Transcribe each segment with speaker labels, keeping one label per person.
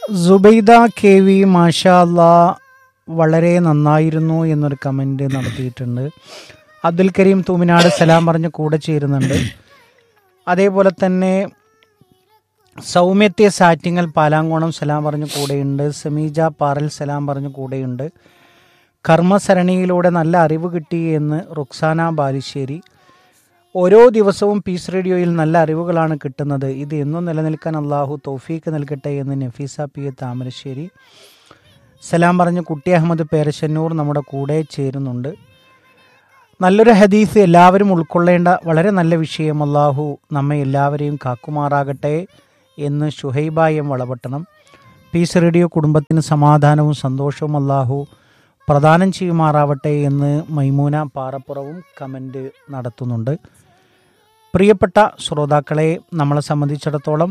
Speaker 1: Subaida K V മാഷാല്ല വളരെ നന്നായിരുന്നു എന്നൊരു കമൻറ്റ് നടത്തിയിട്ടുണ്ട് അബ്ദുൽ കരീം തൂമിനാട് സലാം പറഞ്ഞ് കൂടെ ചേരുന്നുണ്ട് അതേപോലെ തന്നെ സൗമ്യത്തെ സാറ്റിങ്ങൽ പാലാങ്കോണം സലാം പറഞ്ഞ് കൂടെയുണ്ട് സമീജ പാറൽ സലാം പറഞ്ഞ് കൂടെയുണ്ട് കർമ്മസരണിയിലൂടെ നല്ല അറിവ് കിട്ടി എന്ന് റുക്സാന ബാലുശ്ശേരി ഓരോ ദിവസവും പീസ് റേഡിയോയിൽ നല്ല അറിവുകളാണ് കിട്ടുന്നത് ഇത് എന്നും നിലനിൽക്കാൻ അള്ളാഹു തൗഫീക്ക് നൽകട്ടെ എന്ന് നഫീസ പി എ താമരശ്ശേരി സലാം പറഞ്ഞ് കുട്ടി അഹമ്മദ് പേരശന്നൂർ നമ്മുടെ കൂടെ ചേരുന്നുണ്ട് നല്ലൊരു ഹദീസ് എല്ലാവരും ഉൾക്കൊള്ളേണ്ട വളരെ നല്ല വിഷയം അള്ളാഹു നമ്മെ എല്ലാവരെയും കാക്കുമാറാകട്ടെ എന്ന് ഷുഹൈബായം വളപട്ടണം പീസ് റേഡിയോ കുടുംബത്തിന് സമാധാനവും സന്തോഷവും അള്ളാഹു പ്രദാനം ചെയ്യുമാറാവട്ടെ എന്ന് മൈമൂന പാറപ്പുറവും കമൻ്റ് നടത്തുന്നുണ്ട് പ്രിയപ്പെട്ട ശ്രോതാക്കളെ നമ്മളെ സംബന്ധിച്ചിടത്തോളം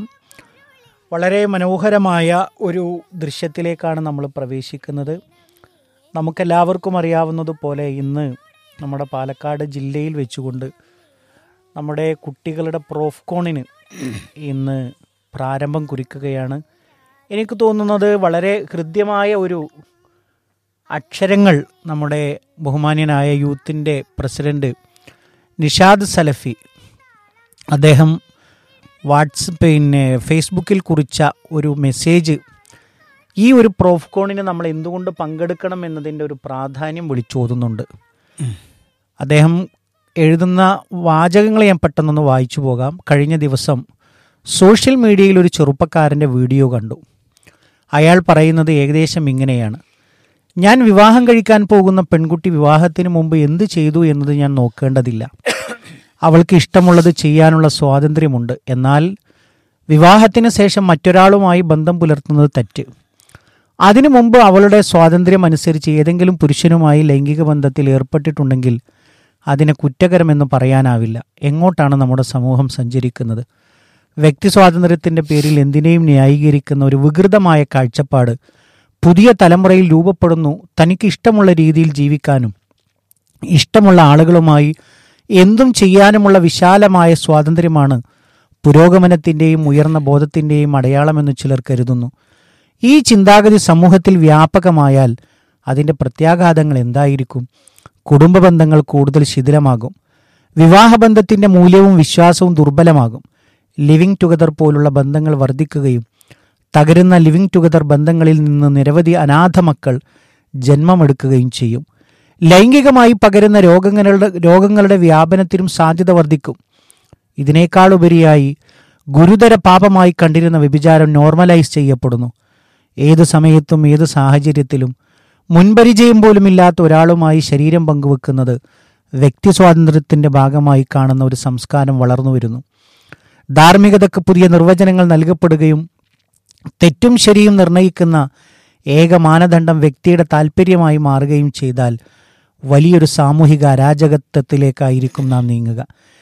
Speaker 1: വളരെ മനോഹരമായ ഒരു ദൃശ്യത്തിലേക്കാണ് നമ്മൾ പ്രവേശിക്കുന്നത് നമുക്കെല്ലാവർക്കും അറിയാവുന്നതുപോലെ ഇന്ന് നമ്മുടെ പാലക്കാട് ജില്ലയിൽ വെച്ചുകൊണ്ട് നമ്മുടെ കുട്ടികളുടെ പ്രോഫ്കോണിന് ഇന്ന് പ്രാരംഭം കുറിക്കുകയാണ് എനിക്ക് തോന്നുന്നത് വളരെ ഹൃദ്യമായ ഒരു അക്ഷരങ്ങൾ നമ്മുടെ ബഹുമാന്യനായ യൂത്തിൻ്റെ പ്രസിഡന്റ് നിഷാദ് സലഫി അദ്ദേഹം വാട്സ് പിന്നെ ഫേസ്ബുക്കിൽ കുറിച്ച ഒരു മെസ്സേജ് ഈ ഒരു പ്രോഫ്കോണിന് നമ്മൾ എന്തുകൊണ്ട് പങ്കെടുക്കണം എന്നതിൻ്റെ ഒരു പ്രാധാന്യം വിളിച്ചോതുന്നുണ്ട് അദ്ദേഹം എഴുതുന്ന വാചകങ്ങൾ ഞാൻ പെട്ടെന്നൊന്ന് വായിച്ചു പോകാം കഴിഞ്ഞ ദിവസം സോഷ്യൽ മീഡിയയിൽ ഒരു ചെറുപ്പക്കാരൻ്റെ വീഡിയോ കണ്ടു അയാൾ പറയുന്നത് ഏകദേശം ഇങ്ങനെയാണ് ഞാൻ വിവാഹം കഴിക്കാൻ പോകുന്ന പെൺകുട്ടി വിവാഹത്തിന് മുമ്പ് എന്ത് ചെയ്തു എന്നത് ഞാൻ നോക്കേണ്ടതില്ല അവൾക്ക് ഇഷ്ടമുള്ളത് ചെയ്യാനുള്ള സ്വാതന്ത്ര്യമുണ്ട് എന്നാൽ വിവാഹത്തിന് ശേഷം മറ്റൊരാളുമായി ബന്ധം പുലർത്തുന്നത് തെറ്റ് അതിനു മുമ്പ് അവളുടെ സ്വാതന്ത്ര്യം അനുസരിച്ച് ഏതെങ്കിലും പുരുഷനുമായി ലൈംഗിക ബന്ധത്തിൽ ഏർപ്പെട്ടിട്ടുണ്ടെങ്കിൽ അതിനെ കുറ്റകരമെന്ന് പറയാനാവില്ല എങ്ങോട്ടാണ് നമ്മുടെ സമൂഹം സഞ്ചരിക്കുന്നത് വ്യക്തി സ്വാതന്ത്ര്യത്തിൻ്റെ പേരിൽ എന്തിനേയും ന്യായീകരിക്കുന്ന ഒരു വികൃതമായ കാഴ്ചപ്പാട് പുതിയ തലമുറയിൽ രൂപപ്പെടുന്നു തനിക്ക് ഇഷ്ടമുള്ള രീതിയിൽ ജീവിക്കാനും ഇഷ്ടമുള്ള ആളുകളുമായി എന്തും ചെയ്യാനുമുള്ള വിശാലമായ സ്വാതന്ത്ര്യമാണ് പുരോഗമനത്തിൻ്റെയും ഉയർന്ന ബോധത്തിൻ്റെയും അടയാളമെന്ന് ചിലർ കരുതുന്നു ഈ ചിന്താഗതി സമൂഹത്തിൽ വ്യാപകമായാൽ അതിൻ്റെ പ്രത്യാഘാതങ്ങൾ എന്തായിരിക്കും കുടുംബ ബന്ധങ്ങൾ കൂടുതൽ ശിഥിലമാകും വിവാഹബന്ധത്തിൻ്റെ മൂല്യവും വിശ്വാസവും ദുർബലമാകും ലിവിംഗ് ടുഗദർ പോലുള്ള ബന്ധങ്ങൾ വർദ്ധിക്കുകയും തകരുന്ന ലിവിംഗ് ടുഗദർ ബന്ധങ്ങളിൽ നിന്ന് നിരവധി അനാഥ മക്കൾ ജന്മമെടുക്കുകയും ചെയ്യും ലൈംഗികമായി പകരുന്ന രോഗങ്ങളുടെ രോഗങ്ങളുടെ വ്യാപനത്തിനും സാധ്യത വർദ്ധിക്കും ഇതിനേക്കാളുപരിയായി ഗുരുതര പാപമായി കണ്ടിരുന്ന വ്യഭിചാരം നോർമലൈസ് ചെയ്യപ്പെടുന്നു ഏതു സമയത്തും ഏതു സാഹചര്യത്തിലും മുൻപരിചയം പോലുമില്ലാത്ത ഒരാളുമായി ശരീരം പങ്കുവെക്കുന്നത് വ്യക്തി സ്വാതന്ത്ര്യത്തിൻ്റെ ഭാഗമായി കാണുന്ന ഒരു സംസ്കാരം വളർന്നു വരുന്നു ധാർമ്മികതയ്ക്ക് പുതിയ നിർവചനങ്ങൾ നൽകപ്പെടുകയും തെറ്റും ശരിയും നിർണയിക്കുന്ന ഏക മാനദണ്ഡം വ്യക്തിയുടെ താല്പര്യമായി മാറുകയും ചെയ്താൽ വലിയൊരു സാമൂഹിക അരാജകത്വത്തിലേക്കായിരിക്കും നാം നീങ്ങുക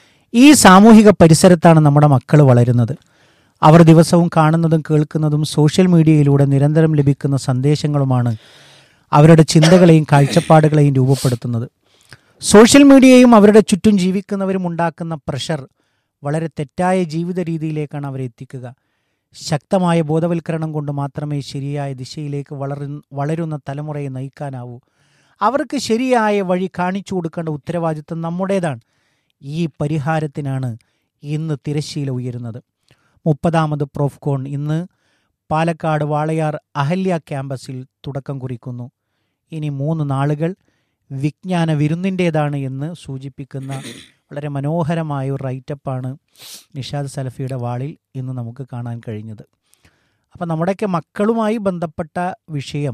Speaker 1: ഈ സാമൂഹിക പരിസരത്താണ് നമ്മുടെ മക്കൾ വളരുന്നത് അവർ ദിവസവും കാണുന്നതും കേൾക്കുന്നതും സോഷ്യൽ മീഡിയയിലൂടെ നിരന്തരം ലഭിക്കുന്ന സന്ദേശങ്ങളുമാണ് അവരുടെ ചിന്തകളെയും കാഴ്ചപ്പാടുകളെയും രൂപപ്പെടുത്തുന്നത് സോഷ്യൽ മീഡിയയും അവരുടെ ചുറ്റും ജീവിക്കുന്നവരും ഉണ്ടാക്കുന്ന പ്രഷർ വളരെ തെറ്റായ ജീവിത രീതിയിലേക്കാണ് അവരെ എത്തിക്കുക ശക്തമായ ബോധവൽക്കരണം കൊണ്ട് മാത്രമേ ശരിയായ ദിശയിലേക്ക് വളരു വളരുന്ന തലമുറയെ നയിക്കാനാവൂ അവർക്ക് ശരിയായ വഴി കാണിച്ചു കൊടുക്കേണ്ട ഉത്തരവാദിത്വം നമ്മുടേതാണ് ഈ പരിഹാരത്തിനാണ് ഇന്ന് തിരശ്ശീല ഉയരുന്നത് മുപ്പതാമത് പ്രോഫ്കോൺ ഇന്ന് പാലക്കാട് വാളയാർ അഹല്യ ക്യാമ്പസിൽ തുടക്കം കുറിക്കുന്നു ഇനി മൂന്ന് നാളുകൾ വിജ്ഞാന വിരുന്നിൻ്റേതാണ് എന്ന് സൂചിപ്പിക്കുന്ന വളരെ മനോഹരമായ ഒരു റൈറ്റപ്പാണ് നിഷാദ് സലഫിയുടെ വാളിൽ ഇന്ന് നമുക്ക് കാണാൻ കഴിഞ്ഞത് അപ്പം നമ്മുടെയൊക്കെ മക്കളുമായി ബന്ധപ്പെട്ട വിഷയം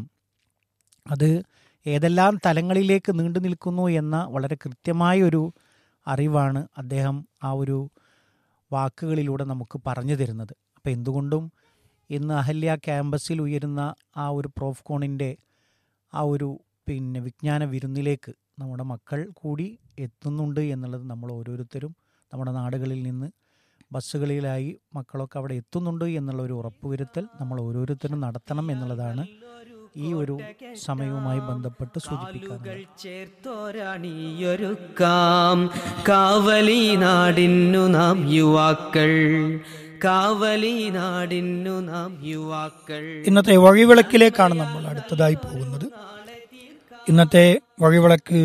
Speaker 1: അത് ഏതെല്ലാം തലങ്ങളിലേക്ക് നീണ്ടു നിൽക്കുന്നു എന്ന വളരെ കൃത്യമായൊരു അറിവാണ് അദ്ദേഹം ആ ഒരു വാക്കുകളിലൂടെ നമുക്ക് പറഞ്ഞു തരുന്നത് അപ്പോൾ എന്തുകൊണ്ടും ഇന്ന് അഹല്യ ക്യാമ്പസിൽ ഉയരുന്ന ആ ഒരു പ്രോഫ്കോണിൻ്റെ ആ ഒരു പിന്നെ വിജ്ഞാന വിരുന്നിലേക്ക് നമ്മുടെ മക്കൾ കൂടി എത്തുന്നുണ്ട് എന്നുള്ളത് നമ്മൾ ഓരോരുത്തരും നമ്മുടെ നാടുകളിൽ നിന്ന് ബസ്സുകളിലായി മക്കളൊക്കെ അവിടെ എത്തുന്നുണ്ട് എന്നുള്ള ഒരു ഉറപ്പുവരുത്തൽ നമ്മൾ ഓരോരുത്തരും നടത്തണം എന്നുള്ളതാണ് ഈ ഒരു സമയവുമായി ബന്ധപ്പെട്ട് സൂചിപ്പിക്കാറുള്ളത്
Speaker 2: ചേർത്തോരാണിയൊരുക്കാം കാവലി നാടിന്നു നാം യുവാക്കൾ കാവലി നാടിനു നാം യുവാക്കൾ
Speaker 3: ഇന്നത്തെ വഴിവിളക്കിലേക്കാണ് നമ്മൾ അടുത്തതായി പോകുന്നത് ഇന്നത്തെ വഴിവിളക്ക്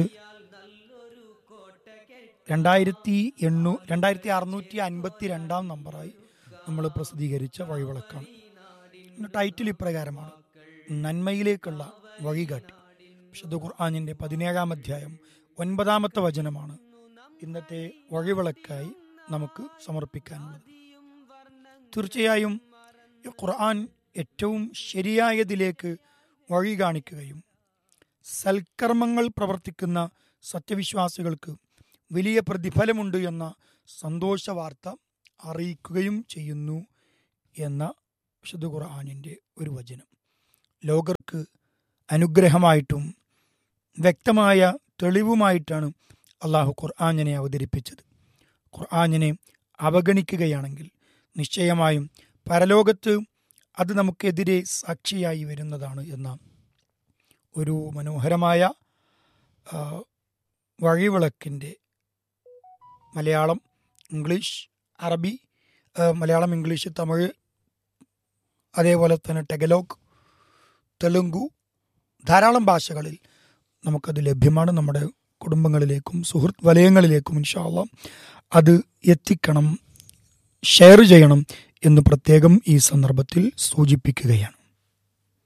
Speaker 3: രണ്ടായിരത്തി എണ്ണൂ രണ്ടായിരത്തി അറുന്നൂറ്റി അൻപത്തി രണ്ടാം നമ്പറായി നമ്മൾ പ്രസിദ്ധീകരിച്ച വഴിവിളക്കാണ് ഇന്ന് ടൈറ്റിൽ ഇപ്രകാരമാണ് നന്മയിലേക്കുള്ള വഴികാട്ടി വിശുദ്ധ ഖുർആാനിന്റെ പതിനേഴാം അധ്യായം ഒൻപതാമത്തെ വചനമാണ് ഇന്നത്തെ വഴിവിളക്കായി നമുക്ക് സമർപ്പിക്കാനുള്ളത് തീർച്ചയായും ഈ ഖുർആൻ ഏറ്റവും ശരിയായതിലേക്ക് വഴി കാണിക്കുകയും സൽക്കർമ്മങ്ങൾ പ്രവർത്തിക്കുന്ന സത്യവിശ്വാസികൾക്ക് വലിയ പ്രതിഫലമുണ്ട് എന്ന സന്തോഷ വാർത്ത അറിയിക്കുകയും ചെയ്യുന്നു എന്ന വിശുദ്ധ ഖുർആാനിൻ്റെ ഒരു വചനം ലോകർക്ക് അനുഗ്രഹമായിട്ടും വ്യക്തമായ തെളിവുമായിട്ടാണ് അള്ളാഹു ഖുർആാനിനെ അവതരിപ്പിച്ചത് ഖുർആാനിനെ അവഗണിക്കുകയാണെങ്കിൽ നിശ്ചയമായും പരലോകത്ത് അത് നമുക്കെതിരെ സാക്ഷിയായി വരുന്നതാണ് എന്ന ഒരു മനോഹരമായ ആ, വഴിവിളക്കിൻ്റെ മലയാളം ഇംഗ്ലീഷ് അറബി ആ, മലയാളം ഇംഗ്ലീഷ് തമിഴ് അതേപോലെ തന്നെ ടെഗലോഗ് തെലുങ്കു ധാരാളം ഭാഷകളിൽ നമുക്കത് ലഭ്യമാണ് നമ്മുടെ കുടുംബങ്ങളിലേക്കും സുഹൃത്ത് വലയങ്ങളിലേക്കും ഇൻഷാല്ല അത് എത്തിക്കണം ഷെയർ ചെയ്യണം എന്ന് പ്രത്യേകം ഈ സന്ദർഭത്തിൽ സൂചിപ്പിക്കുകയാണ്